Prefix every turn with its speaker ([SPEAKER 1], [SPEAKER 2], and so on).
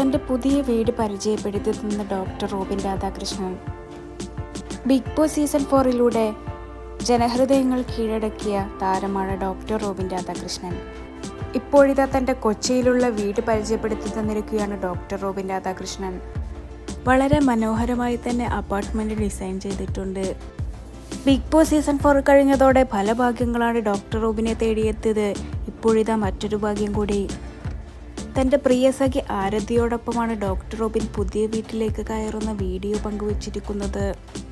[SPEAKER 1] തൻ്റെ പുതിയ വീട് പരിചയപ്പെടുത്തി തന്ന doctor Robin Radhakrishnan Bigg Boss season ഫോറിലൂടെ ജനഹൃദയങ്ങൾ കീഴടക്കിയ താരമാണ് ഡോക്ടർ റോബിൻ രാധാകൃഷ്ണൻ ഇപ്പോഴിതാ തൻ്റെ കൊച്ചിയിലുള്ള വീട് പരിചയപ്പെടുത്തി തന്നിരിക്കുകയാണ് ഡോക്ടർ റോബിൻ രാധാകൃഷ്ണൻ വളരെ മനോഹരമായി തന്നെ അപ്പാർട്ട്മെൻറ്റ് ഡിസൈൻ ചെയ്തിട്ടുണ്ട് ബിഗ് ബോസ് സീസൺ ഫോർ കഴിഞ്ഞതോടെ പല ഭാഗ്യങ്ങളാണ് ഡോക്ടർ റോബിനെ തേടിയെത്തിയത് ഇപ്പോഴിതാ മറ്റൊരു ഭാഗ്യം കൂടി തൻ്റെ പ്രിയ സഖി ആരതിയോടൊപ്പമാണ് ഡോക്ടർ റോബിൻ പുതിയ വീട്ടിലേക്ക് കയറുന്ന വീഡിയോ പങ്കുവച്ചിരിക്കുന്നത്